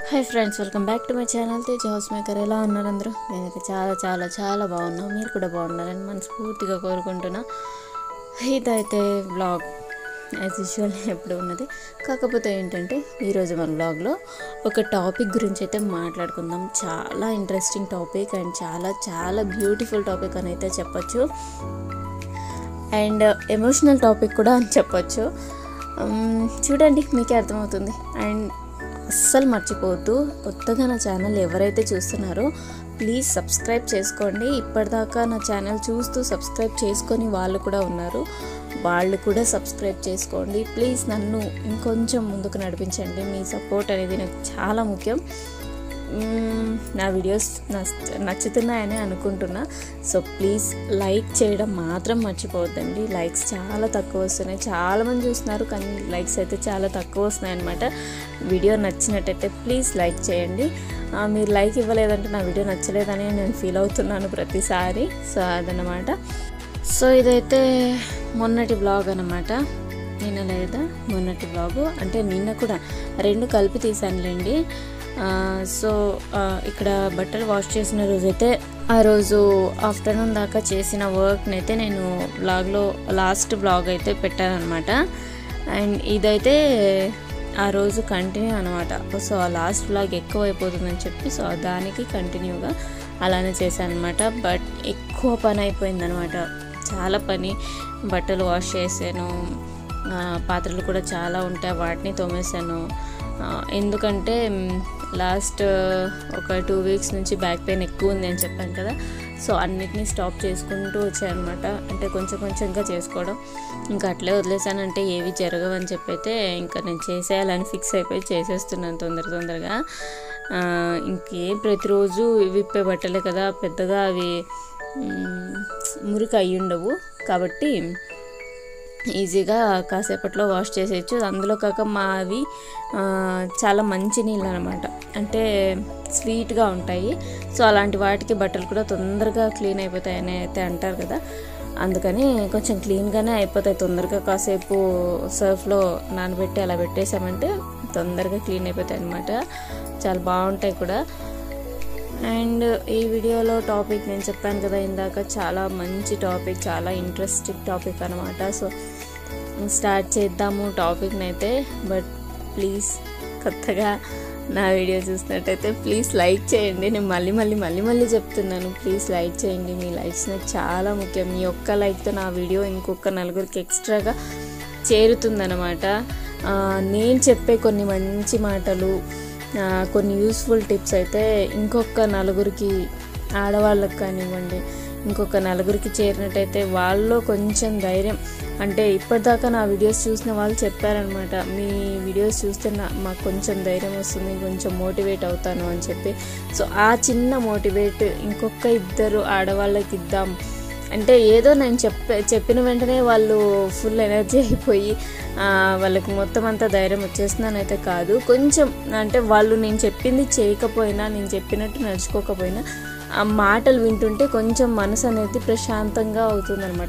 hi friends welcome back to my channel Tej house maker ఎలా ఉన్నారు అందరూ నేనైతే చాలా చాలా చాలా బాగున్నా మీరు కూడా బాగున్నారని మనస్ఫూర్తిగా కోరుకుంటున్నా ఇదైతే బ్లాగ్ యాజ్ యూజువల్ ఎప్పుడు ఉన్నది కాకపోతే ఏంటంటే ఈరోజు మన బ్లాగ్లో ఒక టాపిక్ గురించి అయితే మాట్లాడుకుందాం చాలా ఇంట్రెస్టింగ్ టాపిక్ అండ్ చాలా చాలా బ్యూటిఫుల్ టాపిక్ అని అయితే చెప్పొచ్చు అండ్ ఎమోషనల్ టాపిక్ కూడా అని చెప్పొచ్చు ఉమ్, చూడండి మీకే అర్థమవుతుంది అండ్ అస్సలు మర్చిపోవద్దు కొత్తగా నా ఛానల్ ఎవరైతే చూస్తున్నారో ప్లీజ్ సబ్స్క్రైబ్ చేసుకోండి ఇప్పటిదాకా నా ఛానల్ చూస్తూ సబ్స్క్రైబ్ చేసుకొని వాళ్ళు కూడా ఉన్నారు వాళ్ళు కూడా సబ్స్క్రైబ్ చేసుకోండి ప్లీజ్ నన్ను ఇంకొంచెం ముందుకు నడిపించండి మీ సపోర్ట్ అనేది నాకు చాలా ముఖ్యం మ్మ్, నా వీడియోస్ నచ్- నచ్చుతున్నాయని అనుకుంటున్నా సో ప్లీజ్ లైక్ చేయడం మాత్రం మర్చిపోవద్దండి లైక్స్ చాలా తక్కువ వస్తున్నాయి చాలామంది చూస్తున్నారు కానీ లైక్స్ అయితే చాలా తక్కువ వస్తున్నాయి అనమాట వీడియో నచ్చినట్టయితే ప్లీజ్ లైక్ చేయండి ఆ, మీరు లైక్ ఇవ్వలేదంటే నా వీడియో నచ్చలేదని నేను ఫీల్ అవుతున్నాను ప్రతిసారి సో అదనమాట సో ఇదైతే మొన్నటి బ్లాగ్ అనమాట నిన్న లేదా మొన్నటి బ్లాగు అంటే నిన్న కూడా రెండు కలిపి తీసానులేండి ఆ, సో ఆ, ఇక్కడ బట్టలు వాష్ చేసిన రోజైతే ఆ రోజు ఆఫ్టర్నూన్ దాకా చేసిన వర్క్ని అయితే నేను బ్లాగ్లో లాస్ట్ బ్లాగ్ అయితే పెట్టానమాట అండ్ ఇదైతే ఆ రోజు కంటిన్యూ అనమాట సో ఆ లాస్ట్ బ్లాగ్ ఎక్కువ అయిపోతుందని చెప్పి సో దానికి కంటిన్యూగా అలానే చేశాను అనమాట బట్ ఎక్కువ పని అయిపోయిందనమాట చాలా పని బట్టలు వాష్ చేసాను ఆ, పాత్రలు కూడా చాలా ఉంటాయి వాటిని తోమేశాను ఆ, ఎందుకంటే లాస్ట్ ఒక టూ వీక్స్ నుంచి బ్యాక్ పెయిన్ ఎక్కువ ఉంది అని చెప్పాను కదా సో అన్నిటినీ స్టాప్ చేసుకుంటూ వచ్చాయన్నమాట అంటే కొంచెం కొంచెంగా చేసుకోవడం ఇంకా అట్లే వదిలేసానంటే ఏవి జరగవని చెప్పి అయితే ఇంకా నేను చేసేయాలని ఫిక్స్ అయిపోయి చేసేస్తున్నాను తొందర తొందరగా ఆ, ఇంకేం ప్రతిరోజు విప్పే బట్టలే కదా పెద్దగా అవి మ్, మురికి అయ్యి ఉండవు కాబట్టి ఈజీగా కాసేపట్లో వాష్ చేసేయచ్చు అందులో కాక మావి ఆ, చాలా మంచి నీళ్ళు అనమాట అంటే స్వీట్గా ఉంటాయి సో అలాంటి వాటికి బట్టలు కూడా తొందరగా క్లీన్ అయిపోతాయని అయితే అంటారు కదా అందుకని కొంచెం క్లీన్గానే అయిపోతాయి తొందరగా కాసేపు సర్ఫ్లో నానబెట్టి అలా పెట్టేసామంటే తొందరగా క్లీన్ అయిపోతాయి అనమాట చాలా బాగుంటాయి కూడా అండ్ ఈ వీడియోలో టాపిక్ నేను చెప్పాను కదా ఇందాక చాలా మంచి టాపిక్ చాలా ఇంట్రెస్టింగ్ టాపిక్ అనమాట సో స్టార్ట్ చేద్దాము టాపిక్ని అయితే బట్ ప్లీజ్ కొత్తగా నా వీడియో చూసినట్టయితే ప్లీజ్ లైక్ చేయండి నేను మళ్ళీ మళ్ళీ మళ్ళీ మళ్ళీ చెప్తున్నాను ప్లీజ్ లైక్ చేయండి మీ లైక్స్ నాకు చాలా ముఖ్యం మీ ఒక్క లైక్తో నా వీడియో ఇంకొక నలుగురికి ఎక్స్ట్రాగా చేరుతుందనమాట ఆ, నేను చెప్పే కొన్ని మంచి మాటలు ఆ, కొన్ని యూస్ఫుల్ టిప్స్ అయితే ఇంకొక నలుగురికి ఆడవాళ్ళకి కానివ్వండి ఇంకొక నలుగురికి చేరినట్టయితే వాళ్ళలో కొంచెం ధైర్యం అంటే ఇప్పటిదాకా నా వీడియోస్ చూసిన వాళ్ళు చెప్పారనమాట మీ వీడియోస్ చూస్తే నా మాకు కొంచెం ధైర్యం వస్తుంది కొంచెం మోటివేట్ అవుతాను అని చెప్పి సో ఆ చిన్న మోటివేట్ ఇంకొక ఇద్దరు ఆడవాళ్ళకి ఇద్దాం అంటే ఏదో నేను చెప్ప చెప్పిన వెంటనే వాళ్ళు ఫుల్ ఎనర్జీ అయిపోయి ఆ, వాళ్ళకి మొత్తం అంతా ధైర్యం వచ్చేస్తుందని అయితే కాదు కొంచెం అంటే వాళ్ళు నేను చెప్పింది చేయకపోయినా నేను చెప్పినట్టు నడుచుకోకపోయినా ఆ మాటలు వింటుంటే కొంచెం మనసు అనేది ప్రశాంతంగా అవుతుందన్నమాట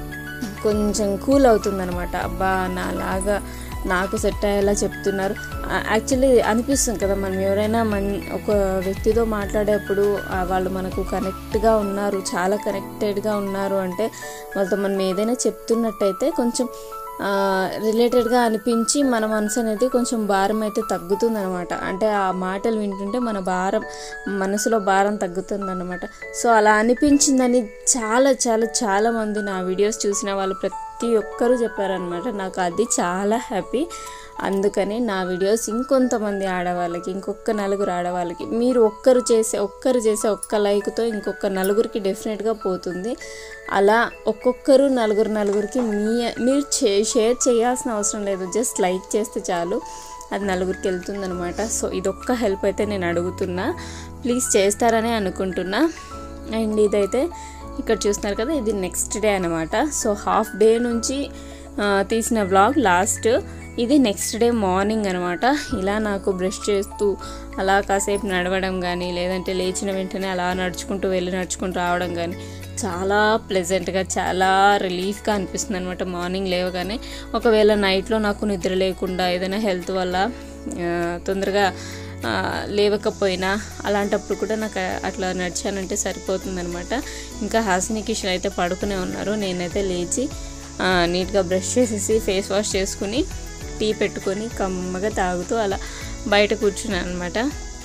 కొంచెం కూల్ అవుతుందన్నమాట అబ్బా నాలాగా నాకు సెట్ అయ్యేలా చెప్తున్నారు యాక్చువల్లీ అనిపిస్తుంది కదా మనం ఎవరైనా మన ఒక వ్యక్తితో మాట్లాడేప్పుడు ఆ, వాళ్ళు మనకు కనెక్ట్గా ఉన్నారు చాలా కనెక్టెడ్గా ఉన్నారు అంటే వాళ్ళతో మనం ఏదైనా చెప్తున్నట్టయితే కొంచెం రిలేటెడ్గా అనిపించి మన మనసు అనేది కొంచెం భారం అయితే తగ్గుతుంది అనమాట అంటే ఆ మాటలు వింటుంటే మన భారం మనసులో భారం తగ్గుతుంది అనమాట సో అలా అనిపించిందని చాలా చాలా చాలా మంది నా వీడియోస్ చూసిన వాళ్ళు ప్రతి ఒక్కరూ చెప్పారనమాట నాకు అది చాలా హ్యాపీ అందుకని నా వీడియోస్ ఇంకొంతమంది ఆడవాళ్ళకి ఇంకొక నలుగురు ఆడవాళ్ళకి మీరు ఒక్కరు చేసే ఒక్కరు చేసే ఒక్క లైక్తో ఇంకొక నలుగురికి డెఫినెట్గా పోతుంది అలా ఒక్కొక్కరు నలుగురు నలుగురికి మీ మీరు చే షేర్ చేయాల్సిన అవసరం లేదు జస్ట్ లైక్ చేస్తే చాలు అది నలుగురికి వెళ్తుందనమాట సో ఇదొక్క హెల్ప్ అయితే నేను అడుగుతున్నా ప్లీజ్ చేస్తారని అనుకుంటున్నా అండ్ ఇదైతే ఇక్కడ చూస్తున్నారు కదా ఇది నెక్స్ట్ డే అనమాట సో హాఫ్ డే నుంచి ఆ, తీసిన వ్లాగ్ లాస్ట్ ఇది నెక్స్ట్ డే మార్నింగ్ అనమాట ఇలా నాకు బ్రష్ చేస్తూ అలా కాసేపు నడవడం కానీ లేదంటే లేచిన వెంటనే అలా నడుచుకుంటూ వెళ్ళి నడుచుకుంటూ రావడం కానీ చాలా ప్లెజెంట్గా చాలా రిలీఫ్గా అనిపిస్తుంది అనమాట మార్నింగ్ లేవగానే ఒకవేళ నైట్లో నాకు నిద్ర లేకుండా ఏదైనా హెల్త్ వల్ల ఆ, తొందరగా ఆ, లేవకపోయినా అలాంటప్పుడు కూడా నాకు అట్లా నడిచానంటే సరిపోతుందనమాట ఇంకా హాసిని కిషన్ అయితే పడుకునే ఉన్నారు నేనైతే లేచి ఆ, నీట్గా బ్రష్ చేసేసి ఫేస్ వాష్ చేసుకుని టీ పెట్టుకొని కమ్మగా తాగుతూ అలా బయట కూర్చున్నాను అనమాట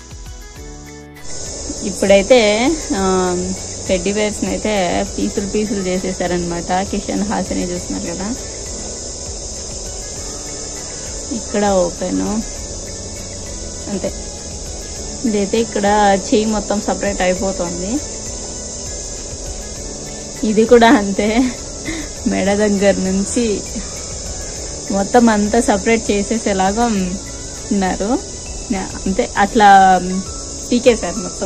ఇప్పుడైతే టెడ్డీ బేర్స్ని అయితే పీసులు పీసులు చేసేసారనమాట కిషన్ హాసిని చూస్తున్నారు కదా ఇక్కడ ఓపెన్ అంతే ఇదైతే ఇక్కడ చెయ్యి మొత్తం సపరేట్ అయిపోతుంది ఇది కూడా అంతే మెడ దగ్గర నుంచి మొత్తం అంతా సపరేట్ చేసేసేలాగా ఉన్నారు నా- అంతే అట్లా పీకేశారు మొత్తం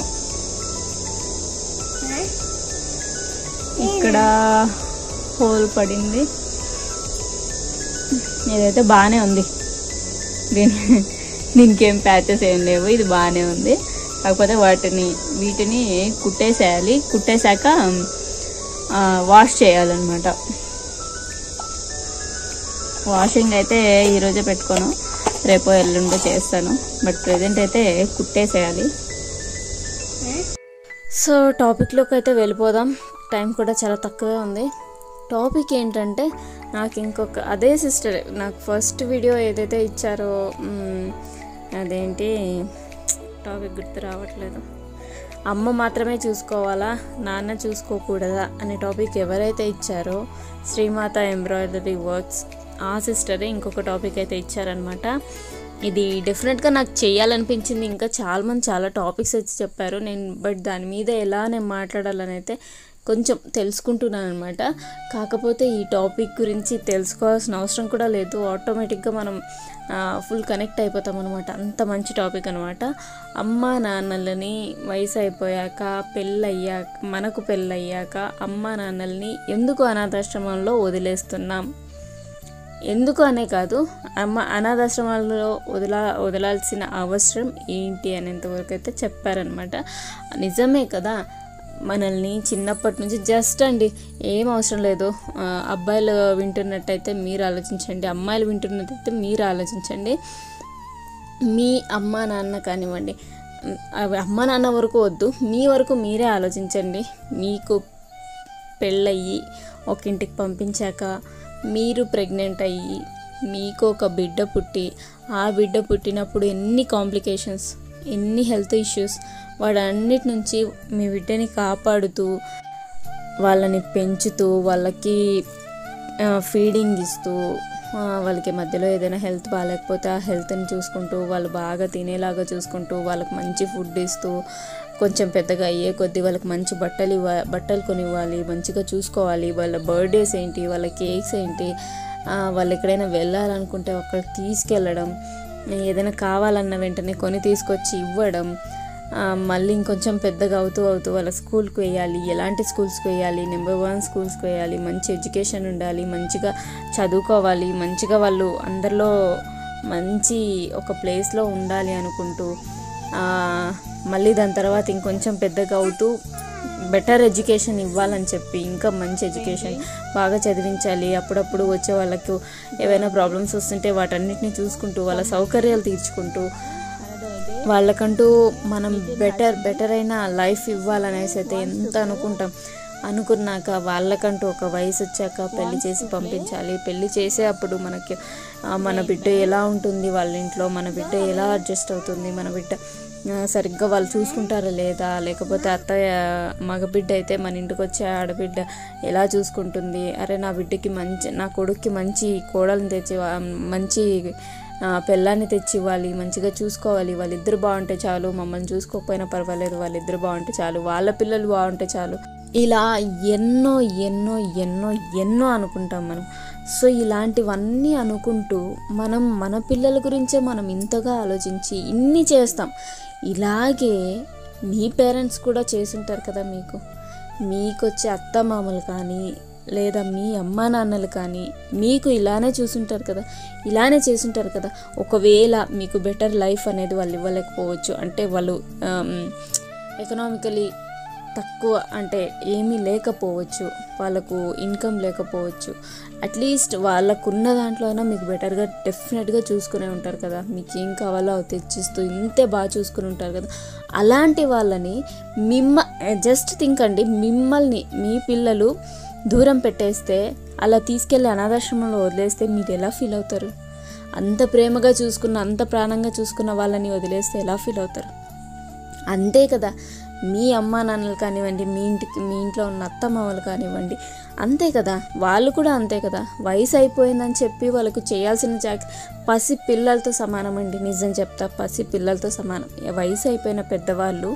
ఇక్కడ హోల్ పడింది ఇదైతే బాగానే ఉంది దీని దీనికి ఏం ప్యాచెస్ ఏం లేవు ఇది బాగానే ఉంది కాకపోతే వాటిని వీటిని కుట్టేసేయాలి కుట్టేశాక ఆ, వాష్ చేయాలన్నమాట వాషింగ్ అయితే ఈరోజే పెట్టుకోను రేపు ఎల్లుండో చేస్తాను బట్ ప్రజెంట్ అయితే కుట్టేసేయాలి సో టాపిక్లోకి అయితే వెళ్ళిపోదాం టైం కూడా చాలా తక్కువే ఉంది టాపిక్ ఏంటంటే నాకు ఇంకొక అదే సిస్టర్ నాకు ఫస్ట్ వీడియో ఏదైతే ఇచ్చారో మ్, అదేంటి టాపిక్ గుర్తు రావట్లేదు అమ్మ మాత్రమే చూసుకోవాలా నాన్న చూసుకోకూడదా అనే టాపిక్ ఎవరైతే ఇచ్చారో శ్రీమాత ఎంబ్రాయిడరీ వర్క్స్ ఆ సిస్టరే ఇంకొక టాపిక్ అయితే ఇచ్చారనమాట ఇది డెఫినెట్గా నాకు చేయాలనిపించింది ఇంకా చాలా మంది చాలా టాపిక్స్ వచ్చి చెప్పారు నేను బట్ దాని మీద ఎలా నేను మాట్లాడాలని అయితే కొంచెం తెలుసుకుంటున్నాను అనమాట కాకపోతే ఈ టాపిక్ గురించి తెలుసుకోవాల్సిన అవసరం కూడా లేదు ఆటోమేటిక్గా మనం ఫుల్ కనెక్ట్ అయిపోతాం అనమాట అంత మంచి టాపిక్ అనమాట అమ్మ నాన్నలని వయసు అయిపోయాక పెళ్ళయ్యాక మనకు పెళ్ళయ్యాక అమ్మ నాన్నల్ని ఎందుకు అనాథాశ్రమంలో వదిలేస్తున్నాం ఎందుకు అనే కాదు అమ్మ అనాథాశ్రమాల్లో వదిలా వదలాల్సిన అవసరం ఏంటి అనేంతవరకు అయితే చెప్పారనమాట నిజమే కదా మనల్ని చిన్నప్పటి నుంచి జస్ట్ అండి ఏం అవసరం లేదు ఆ, అబ్బాయిలు వింటున్నట్టయితే మీరు ఆలోచించండి అమ్మాయిలు వింటున్నట్టయితే మీరు ఆలోచించండి మీ అమ్మ నాన్న కానివ్వండి ఉమ్, అవి అమ్మ నాన్న వరకు వద్దు మీ వరకు మీరే ఆలోచించండి మీకు పెళ్ళయ్యి ఒక ఇంటికి పంపించాక మీరు ప్రెగ్నెంట్ అయ్యి మీకు ఒక బిడ్డ పుట్టి ఆ బిడ్డ పుట్టినప్పుడు ఎన్ని కాంప్లికేషన్స్ ఎన్ని హెల్త్ ఇష్యూస్ వాడన్నిటి నుంచి మీ బిడ్డని కాపాడుతూ వాళ్ళని పెంచుతూ వాళ్ళకి ఫీడింగ్ ఇస్తూ ఆ, వాళ్ళకి మధ్యలో ఏదైనా హెల్త్ బాగాలేకపోతే ఆ హెల్త్ని చూసుకుంటూ వాళ్ళు బాగా తినేలాగా చూసుకుంటూ వాళ్ళకి మంచి ఫుడ్ ఇస్తూ కొంచెం పెద్దగా అయ్యే కొద్దీ వాళ్ళకి మంచి బట్టలు ఇవ్వ బట్టలు కొనివ్వాలి మంచిగా చూసుకోవాలి వాళ్ళ బర్త్డేస్ ఏంటి వాళ్ళ కేక్స్ ఏంటి ఆ, వాళ్ళు ఎక్కడైనా వెళ్ళాలనుకుంటే అక్కడికి తీసుకెళ్ళడం ఏదైనా కావాలన్న వెంటనే కొని తీసుకొచ్చి ఇవ్వడం ఆ, మళ్ళీ ఇంకొంచెం పెద్దగా అవుతూ అవుతూ వాళ్ళ స్కూల్కి వేయాలి ఎలాంటి స్కూల్స్కి వేయాలి నెంబర్ వన్ స్కూల్స్కి వేయాలి మంచి ఎడ్యుకేషన్ ఉండాలి మంచిగా చదువుకోవాలి మంచిగా వాళ్ళు అందరిలో మంచి ఒక ప్లేస్లో ఉండాలి అనుకుంటూ ఆ, మళ్ళీ దాని తర్వాత ఇంకొంచెం పెద్దగా అవుతూ బెటర్ ఎడ్యుకేషన్ ఇవ్వాలని చెప్పి ఇంకా మంచి ఎడ్యుకేషన్ బాగా చదివించాలి అప్పుడప్పుడు వచ్చే వాళ్ళకు ఏవైనా ప్రాబ్లమ్స్ వస్తుంటే వాటన్నిటిని చూసుకుంటూ వాళ్ళ సౌకర్యాలు తీర్చుకుంటూ వాళ్ళకంటూ మనం బెటర్ బెటర్ అయిన లైఫ్ ఇవ్వాలనేసి అయితే ఎంత అనుకుంటాం అనుకున్నాక వాళ్ళకంటూ ఒక వయసు వచ్చాక పెళ్లి చేసి పంపించాలి పెళ్లి చేసే అప్పుడు మనకి ఆ, మన బిడ్డ ఎలా ఉంటుంది వాళ్ళ ఇంట్లో మన బిడ్డ ఎలా అడ్జస్ట్ అవుతుంది మన బిడ్డ ఆ, సరిగ్గా వాళ్ళు చూసుకుంటారా లేదా లేకపోతే అత్తయ్య మగ బిడ్డ అయితే మన ఇంటికి వచ్చే ఆడబిడ్డ ఎలా చూసుకుంటుంది అరే నా బిడ్డకి మంచి నా కొడుక్కి మంచి కోడల్ని తెచ్చి వా- మంచి ఆ, పెళ్ళాన్ని తెచ్చి ఇవ్వాలి మంచిగా చూసుకోవాలి వాళ్ళిద్దరు బాగుంటే చాలు మమ్మల్ని చూసుకోకపోయినా పర్వాలేదు వాళ్ళిద్దరు బాగుంటే చాలు వాళ్ళ పిల్లలు బాగుంటే చాలు ఇలా ఎన్నో ఎన్నో ఎన్నో ఎన్నో అనుకుంటాం మనం సో ఇలాంటివన్నీ అనుకుంటూ మనం మన పిల్లల గురించే మనం ఇంతగా ఆలోచించి ఇన్ని చేస్తాం ఇలాగే మీ పేరెంట్స్ కూడా చేసుంటారు కదా మీకు మీకు వచ్చే అత్తమామలు కానీ లేదా మీ అమ్మా నాన్నలు కానీ మీకు ఇలానే చూసుంటారు కదా ఇలానే చేసుంటారు కదా ఒకవేళ మీకు బెటర్ లైఫ్ అనేది వాళ్ళు ఇవ్వలేకపోవచ్చు అంటే వాళ్ళు ఎకనామికలీ తక్కువ అంటే ఏమీ లేకపోవచ్చు వాళ్ళకు ఇన్కమ్ లేకపోవచ్చు అట్లీస్ట్ వాళ్ళకున్న దాంట్లో అయినా మీకు బెటర్గా డెఫినెట్గా చూసుకునే ఉంటారు కదా మీకు ఏం కావాలో అవి తెచ్చిస్తూ ఇంతే బాగా చూసుకుని ఉంటారు కదా అలాంటి వాళ్ళని మిమ్మ జస్ట్ థింక్ అండి మిమ్మల్ని మీ పిల్లలు దూరం పెట్టేస్తే అలా తీసుకెళ్ళి అనాథాశ్రమంలో వదిలేస్తే మీరు ఎలా ఫీల్ అవుతారు అంత ప్రేమగా చూసుకున్న అంత ప్రాణంగా చూసుకున్న వాళ్ళని వదిలేస్తే ఎలా ఫీల్ అవుతారు అంతే కదా మీ అమ్మా నాన్నలు కానివ్వండి మీ ఇంటికి మీ ఇంట్లో ఉన్న అత్తమామలు కానివ్వండి అంతే కదా వాళ్ళు కూడా అంతే కదా వయసు అయిపోయిందని చెప్పి వాళ్ళకు చేయాల్సిన జాగ్ పసి పిల్లలతో సమానం అండి నిజం చెప్తా పసి పిల్లలతో సమానం వయసు అయిపోయిన పెద్దవాళ్ళు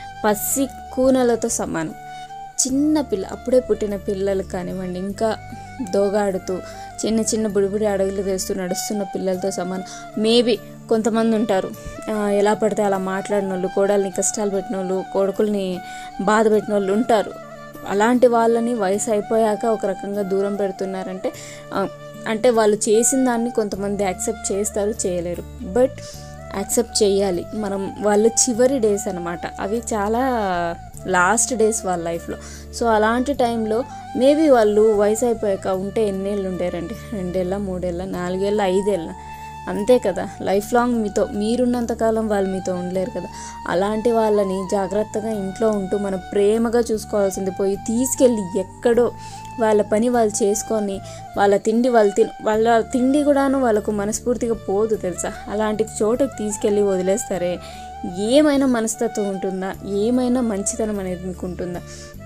పసి కూనలతో సమానం చిన్న పిల్ల అప్పుడే పుట్టిన పిల్లలు కానివ్వండి ఇంకా దోగాడుతూ చిన్న చిన్న బుడిబుడి అడుగులు వేస్తూ నడుస్తున్న పిల్లలతో సమానం మేబీ కొంతమంది ఉంటారు ఆ, ఎలా పడితే అలా మాట్లాడిన వాళ్ళు కోడల్ని కష్టాలు పెట్టిన వాళ్ళు కొడుకుల్ని బాధ పెట్టిన వాళ్ళు ఉంటారు అలాంటి వాళ్ళని వయసు అయిపోయాక ఒక రకంగా దూరం పెడుతున్నారంటే ఆ, అంటే వాళ్ళు చేసిన దాన్ని కొంతమంది యాక్సెప్ట్ చేస్తారు చేయలేరు బట్ యాక్సెప్ట్ చేయాలి మనం వాళ్ళు చివరి డేస్ అనమాట అవి చాలా లాస్ట్ డేస్ వాళ్ళ లైఫ్లో సో అలాంటి టైంలో మేబీ వాళ్ళు వయసు అయిపోయాక ఉంటే ఎన్నేళ్ళు ఉండేరండి రెండేళ్ళ మూడేళ్ళ నాలుగేళ్ళ ఐదేళ్ళ అంతే కదా లైఫ్ లాంగ్ మీతో మీరున్నంతకాలం వాళ్ళు మీతో ఉండలేరు కదా అలాంటి వాళ్ళని జాగ్రత్తగా ఇంట్లో ఉంటూ మనం ప్రేమగా చూసుకోవాల్సింది పోయి తీసుకెళ్ళి ఎక్కడో వాళ్ళ పని వాళ్ళు చేసుకొని వాళ్ళ తిండి వాళ్ళు తిన్ వాళ్ళ తిండి కూడాను వాళ్ళకు మనస్ఫూర్తిగా పోదు తెలుసా అలాంటి చోటుకు తీసుకెళ్ళి వదిలేస్తారే ఏమైనా మనస్తత్వం ఉంటుందా ఏమైనా మంచితనం అనేది మీకు ఉంటుందా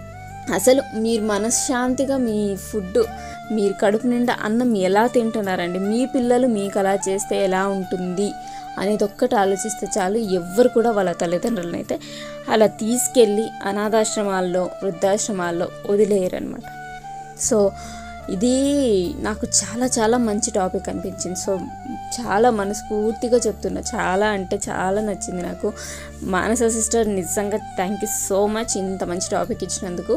అసలు మీరు మనశ్శాంతిగా మీ ఫుడ్ మీరు కడుపు నిండా అన్నం ఎలా తింటున్నారండి మీ పిల్లలు మీకు అలా చేస్తే ఎలా ఉంటుంది అనేది ఒక్కటి ఆలోచిస్తే చాలు ఎవ్వరు కూడా వాళ్ళ తల్లిదండ్రులను అయితే అలా తీసుకెళ్ళి అనాథాశ్రమాల్లో వృద్ధాశ్రమాల్లో వదిలేయరు అనమాట సో ఇది నాకు చాలా చాలా మంచి టాపిక్ అనిపించింది సో చాలా మనస్ఫూర్తిగా చెప్తున్నా చాలా అంటే చాలా నచ్చింది నాకు మానస సిస్టర్ నిజంగా థ్యాంక్ యూ సో మచ్ ఇంత మంచి టాపిక్ ఇచ్చినందుకు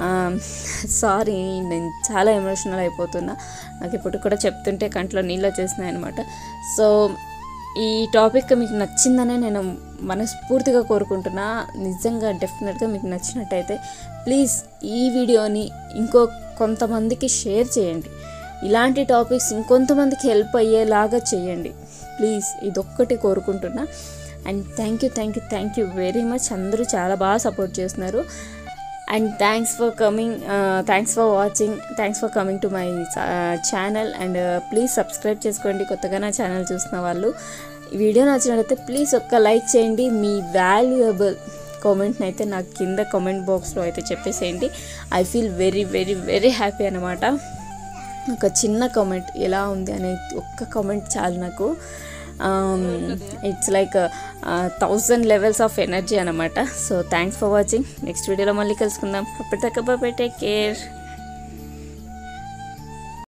సారీ నేను చాలా ఎమోషనల్ అయిపోతున్నా నాకు ఇప్పుడు కూడా చెప్తుంటే కంట్లో నీళ్ళు వచ్చేసినాయి అనమాట సో ఈ టాపిక్ మీకు నచ్చిందనే నేను మనస్ఫూర్తిగా కోరుకుంటున్నా నిజంగా డెఫినెట్గా మీకు నచ్చినట్టయితే ప్లీజ్ ఈ వీడియోని ఇంకో కొంతమందికి షేర్ చేయండి ఇలాంటి టాపిక్స్ ఇంకొంతమందికి హెల్ప్ అయ్యేలాగా చేయండి ప్లీజ్ ఇదొక్కటి కోరుకుంటున్నా and thank you thank you thank you very much అందరూ చాలా బాగా సపోర్ట్ చేస్తున్నారు and thanks for coming thanks for watching thanks for coming to my channel and please subscribe చేసుకోండి కొత్తగా నా ఛానల్ చూసిన వాళ్ళు ఈ వీడియో నచ్చినట్లయితే ప్లీజ్ ఒక్క లైక్ చేయండి మీ వాల్యుయబుల్ కామెంట్ని అయితే నాకు కింద కామెంట్ బాక్స్లో అయితే చెప్పేసేయండి I feel very very very happy అనమాట ఒక చిన్న కామెంట్ ఎలా ఉంది అనే ఒక్క కామెంట్ చాలు నాకు it's like thousand levels of energy అనమాట so thanks for watching next వీడియోలో మళ్ళీ కలుసుకుందాం అప్పటిదాకా బాయ్ టేక్ కేర్